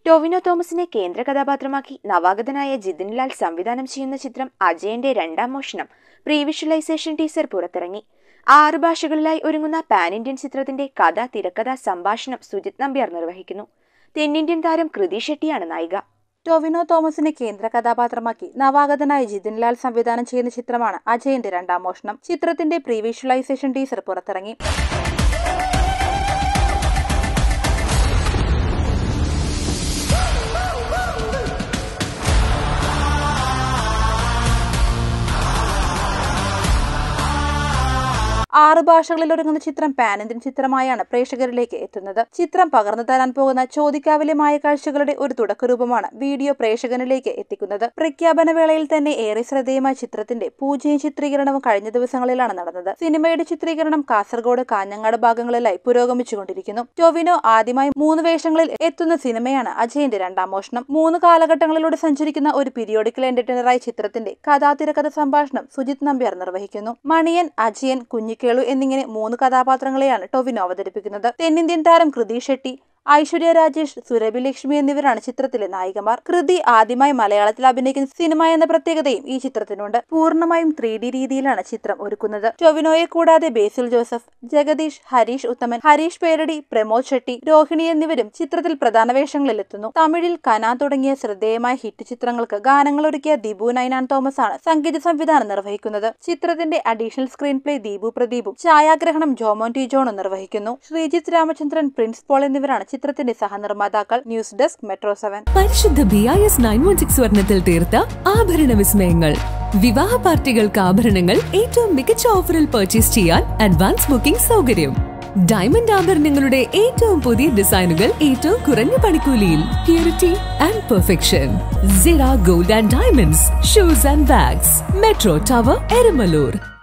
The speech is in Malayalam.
ടൊവിനോ തോമസിനെ കേന്ദ്ര കഥാപാത്രമാക്കി നവാഗതനായ ജിതിൻ ലാൽ സംവിധാനം ചെയ്യുന്ന ചിത്രം അജയന്റെ രണ്ടാം മോഷണം പ്രീ വിഷ്വലൈസേഷൻ ടീസർ പുറത്തിറങ്ങി ആറ് ഭാഷകളിലായി ഒരുങ്ങുന്ന പാൻ ഇന്ത്യൻ ചിത്രത്തിന്റെ കഥ തിരക്കഥ സംഭാഷണം സുജിത് നമ്പ്യാർ നിർവഹിക്കുന്നു തെന്നിന്ത്യൻ താരം കൃതി ഷെട്ടിയാണ് നായിക ടൊവിനോ തോമസിനെ കേന്ദ്ര കഥാപാത്രമാക്കി നവാഗതനായ ജിതിൻ ലാൽ സംവിധാനം ചെയ്യുന്ന ചിത്രമാണ് അജയന്റെ രണ്ടാം മോഷണം ചിത്രത്തിന്റെ പ്രീ വിഷ്വലൈസേഷൻ ടീസർ പുറത്തിറങ്ങി ആറ് ഭാഷകളിൽ ഒരുങ്ങുന്ന ചിത്രം പാൻ ഇന്ത്യൻ ചിത്രമായാണ് പ്രേക്ഷകരിലേക്ക് എത്തുന്നത് ചിത്രം പകർന്നു തരാൻ പോകുന്ന ചോദിക്കാവില്യമായ കാഴ്ചകളുടെ ഒരു തുടക്കരൂപമാണ് വീഡിയോ പ്രേക്ഷകനിലേക്ക് എത്തിക്കുന്നത് പ്രഖ്യാപന വേളയിൽ തന്നെ ഏറെ ശ്രദ്ധേയമായ ചിത്രത്തിന്റെ പൂജയും ചിത്രീകരണവും കഴിഞ്ഞ ദിവസങ്ങളിലാണ് നടന്നത് സിനിമയുടെ ചിത്രീകരണം കാസർഗോഡ് കാഞ്ഞങ്ങാട് ഭാഗങ്ങളിലായി പുരോഗമിച്ചുകൊണ്ടിരിക്കുന്നു ടൊവിനോ ആദ്യമായി മൂന്ന് വേഷങ്ങളിൽ എത്തുന്ന സിനിമയാണ് അജയന്റെ രണ്ടാം മോഷണം മൂന്ന് കാലഘട്ടങ്ങളിലൂടെ സഞ്ചരിക്കുന്ന ഒരു പീരിയോഡിക്കൽ എന്റർടൈനറായ ചിത്രത്തിന്റെ കഥാതിരകഥ സംഭാഷണം സുജിത് നമ്പ്യാർ നിർവഹിക്കുന്നു മണിയൻ അജയൻ കുഞ്ഞിക്കേളു എന്നിങ്ങനെ മൂന്ന് കഥാപാത്രങ്ങളെയാണ് ടൊവിനോ അവതരിപ്പിക്കുന്നത് തെന്നിന്ത്യൻ താരം കൃതി ഷെട്ടി ഐശ്വര്യ രാജേഷ് സുരഭി ലക്ഷ്മി എന്നിവരാണ് ചിത്രത്തിലെ നായികമാർ കൃതി ആദ്യമായി മലയാളത്തിൽ അഭിനയിക്കുന്ന സിനിമ എന്ന പ്രത്യേകതയും ഈ ചിത്രത്തിനുണ്ട് പൂർണ്ണമായും ത്രീ ഡി രീതിയിലാണ് ചിത്രം ഒരുക്കുന്നത് ടൊവിനോയെ കൂടാതെ ബേസിൽ ജോസഫ് ജഗദീഷ് ഹരീഷ് ഉത്തമൻ ഹരീഷ് പേരടി പ്രമോദ് ഷെട്ടി രോഹിണി എന്നിവരും ചിത്രത്തിൽ പ്രധാന വേഷങ്ങളിൽ എത്തുന്നു തമിഴിൽ കന തുടങ്ങിയ ശ്രദ്ധേയമായ ഹിറ്റ് ചിത്രങ്ങൾക്ക് ഗാനങ്ങൾ ഒരുക്കിയ ദിബു നൈനാൻ തോമസ് ആണ് സംഗീത സംവിധാനം നിർവഹിക്കുന്നത് ചിത്രത്തിന്റെ അഡീഷണൽ സ്ക്രീൻ പ്ലേ ദീപു പ്രദീപും ഛായാഗ്രഹണം ജോമോൻ ടി ജോണും നിർവഹിക്കുന്നു ശ്രീജിത്ത് രാമചന്ദ്രൻ പ്രിൻസ് പോൾ എന്നിവരാണ് ചിത്രത്തിന്റെ സഹനിർമ്മാതാക്കൾ ന്യൂസ് ഡെസ്ക് മെട്രോ സെവൻ പരിശുദ്ധ B I S nine one six സ്വർണത്തിൽ തീർത്ത ആഭരണ വിസ്മയങ്ങൾ വിവാഹ പാർട്ടികൾക്ക് ആഭരണങ്ങൾ ഏറ്റവും മികച്ച ഓഫറിൽ പർച്ചേസ് ചെയ്യാൻ അഡ്വാൻസ് ബുക്കിംഗ് സൗകര്യം ഡയമണ്ട് ആഭരണങ്ങളുടെ ഏറ്റവും പുതിയ ഡിസൈനുകൾ ഏറ്റവും കുറഞ്ഞ പണിക്കൂലിയിൽ purity and perfection Sira gold and diamonds shoes and bags metro tower Eramalloor